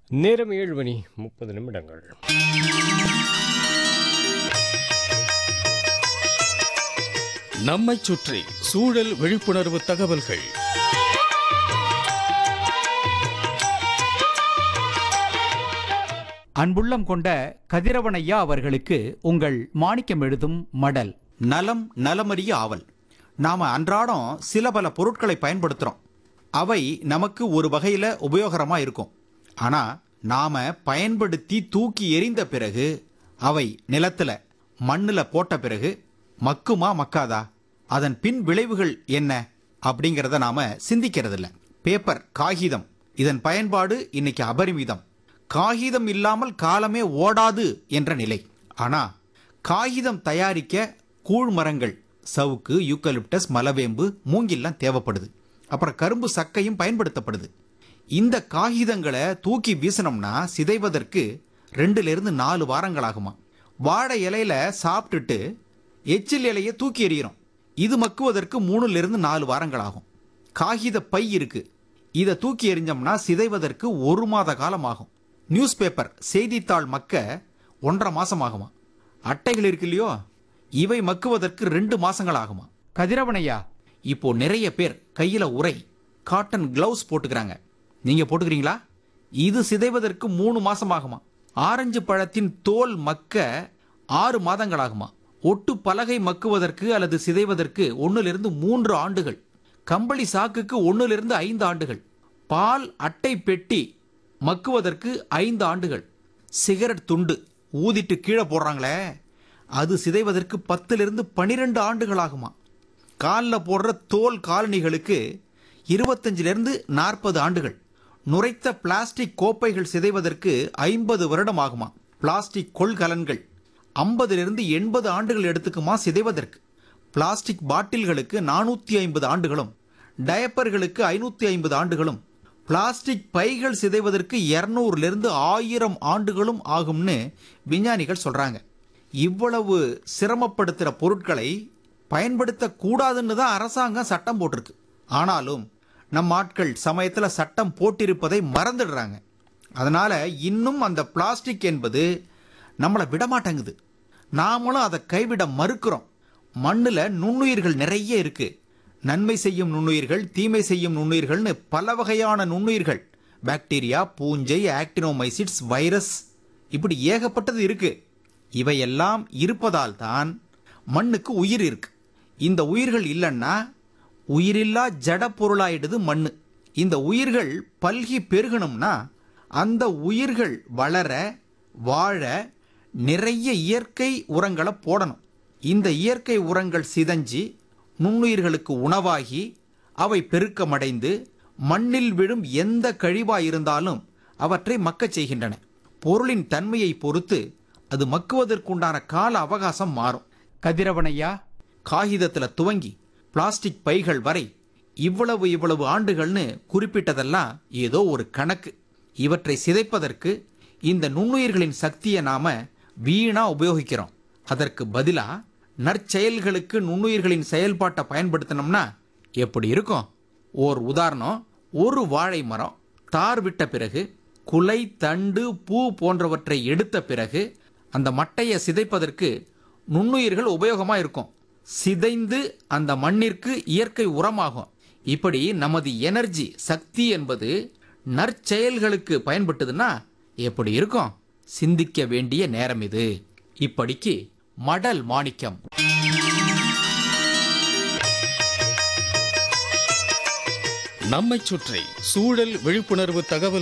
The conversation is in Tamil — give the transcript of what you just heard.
நேரம் ஏழு மணி முப்பது நிமிடங்கள் நம்மைச் சுற்றி சூழல் விழிப்புணர்வு தகவல்கள் அன்புள்ளம் கொண்ட கதிரவனையா அவர்களுக்கு உங்கள் மாணிக்கம் எழுதும் மடல் நலம் நலமறிய ஆவல் நாம அன்றாடம் சில பல பொருட்களை பயன்படுத்துறோம் அவை நமக்கு ஒரு வகையில உபயோகரமா இருக்கும் ஆனா நாம பயன்படுத்தி தூக்கி எறிந்த பிறகு அவை நிலத்துல மண்ணுல போட்ட பிறகு மக்குமா மக்காதா அதன் பின் விளைவுகள் என்ன அப்படிங்கறத நாம சிந்திக்கிறதில்ல பேப்பர் காகிதம் இதன் பயன்பாடு இன்னைக்கு அபரிமிதம் காகிதம் இல்லாமல் காலமே ஓடாது என்ற நிலை ஆனா காகிதம் தயாரிக்க கூழ் மரங்கள் சவுக்கு யூக்கலிப்டஸ் மலவேம்பு மூங்கில்லாம் தேவைப்படுது அப்புறம் கரும்பு சக்கையும் பயன்படுத்தப்படுது இந்த காகிதங்களை தூக்கி வீசினோம்னா சிதைவதற்கு ரெண்டுல இருந்து நாலு வாரங்கள் ஆகுமா வாழை இலையில சாப்பிட்டுட்டு எச்சில் இலையை தூக்கி எறிகிறோம் இது மக்குவதற்கு மூணுல இருந்து நாலு வாரங்கள் ஆகும் காகித பை இருக்கு இதை தூக்கி எறிஞ்சோம்னா சிதைவதற்கு ஒரு மாத காலம் ஆகும் நியூஸ் பேப்பர் செய்தித்தாள் மக்க ஒன்றரை மாசம் ஆகுமா அட்டைகள் இருக்கு இல்லையோ இவை மக்குவதற்கு ரெண்டு மாசங்கள் ஆகுமா கதிரவனையா இப்போ நிறைய பேர் கையில உரை காட்டன் கிளவுஸ் போட்டுக்கிறாங்க நீங்க போட்டுக்கிறீங்களா இது சிதைவதற்கு மூணு மாசம் ஆகுமா ஆரஞ்சு பழத்தின் தோல் மக்க ஆறு மாதங்கள் ஆகுமா ஒட்டு பலகை மக்குவதற்கு அல்லது சிதைவதற்கு ஒன்னிலிருந்து மூன்று ஆண்டுகள் கம்பளி சாக்குக்கு ஒன்னிலிருந்து ஐந்து ஆண்டுகள் பால் அட்டை பெட்டி மக்குவதற்கு ஐந்து ஆண்டுகள் சிகரெட் துண்டு ஊதிட்டு கீழே போடுறாங்களே அது சிதைவதற்கு பத்திலிருந்து பனிரெண்டு ஆண்டுகள் ஆகுமா காலில் போடுற தோல் காலணிகளுக்கு இருபத்தஞ்சிலிருந்து நாற்பது ஆண்டுகள் நுரைத்த பிளாஸ்டிக் கோப்பைகள் சிதைவதற்கு ஐம்பது வருடம் ஆகுமா பிளாஸ்டிக் கொள்கலன்கள் ஐம்பதிலிருந்து எண்பது ஆண்டுகள் எடுத்துக்குமா சிதைவதற்கு பிளாஸ்டிக் பாட்டில்களுக்கு நானூற்றி ஐம்பது ஆண்டுகளும் டயப்பர்களுக்கு ஐநூற்றி ஐம்பது ஆண்டுகளும் பிளாஸ்டிக் பைகள் சிதைவதற்கு இரநூறுலேருந்து ஆயிரம் ஆண்டுகளும் ஆகும்னு விஞ்ஞானிகள் சொல்றாங்க இவ்வளவு சிரமப்படுத்துகிற பொருட்களை பயன்படுத்தக்கூடாதுன்னு தான் அரசாங்கம் சட்டம் போட்டிருக்கு ஆனாலும் நம் ஆட்கள் சமயத்தில் சட்டம் போட்டிருப்பதை மறந்துடுறாங்க அதனால இன்னும் அந்த பிளாஸ்டிக் என்பது நம்மளை விடமாட்டேங்குது நாமளும் அதை கைவிட மறுக்கிறோம் மண்ணில் நுண்ணுயிர்கள் நிறைய இருக்கு நன்மை செய்யும் நுண்ணுயிர்கள் தீமை செய்யும் நுண்ணுயிர்கள்னு பல வகையான நுண்ணுயிர்கள் பாக்டீரியா பூஞ்சை ஆக்டினோமைசிட்ஸ் வைரஸ் இப்படி ஏகப்பட்டது இருக்கு இவையெல்லாம் இருப்பதால் தான் மண்ணுக்கு உயிர் இருக்கு இந்த உயிர்கள் இல்லைன்னா உயிரில்லா ஜட பொருளாயிடுது மண்ணு இந்த உயிர்கள் பல்கி பெருகணும்னா அந்த உயிர்கள் வளர வாழ நிறைய இயற்கை உரங்களை போடணும் இந்த இயற்கை உரங்கள் சிதஞ்சி நுண்ணுயிர்களுக்கு உணவாகி அவை பெருக்கமடைந்து மண்ணில் விழும் எந்த கழிவாய் இருந்தாலும் அவற்றை மக்கச் செய்கின்றன பொருளின் தன்மையை பொறுத்து அது மக்குவதற்குண்டான கால அவகாசம் மாறும் கதிரவனையா காகிதத்தில் துவங்கி பிளாஸ்டிக் பைகள் வரை இவ்வளவு இவ்வளவு ஆண்டுகள்னு குறிப்பிட்டதெல்லாம் ஏதோ ஒரு கணக்கு இவற்றை சிதைப்பதற்கு இந்த நுண்ணுயிர்களின் சக்தியை நாம வீணா உபயோகிக்கிறோம் அதற்கு பதிலா நற்செயல்களுக்கு நுண்ணுயிர்களின் செயல்பாட்டை பயன்படுத்தினோம்னா எப்படி இருக்கும் ஓர் உதாரணம் ஒரு வாழை மரம் தார் விட்ட பிறகு குலை தண்டு பூ போன்றவற்றை எடுத்த பிறகு அந்த மட்டையை சிதைப்பதற்கு நுண்ணுயிர்கள் உபயோகமா இருக்கும் சிதைந்து அந்த மண்ணிற்கு இயற்கை உரமாகும் இப்படி நமது எனர்ஜி சக்தி என்பது நற்செயல்களுக்கு பயன்பட்டதுன்னா எப்படி இருக்கும் சிந்திக்க வேண்டிய நேரம் இது இப்படிக்கு மடல் மாணிக்கம் நம்மைச் சுற்றி சூழல் விழிப்புணர்வு தகவல்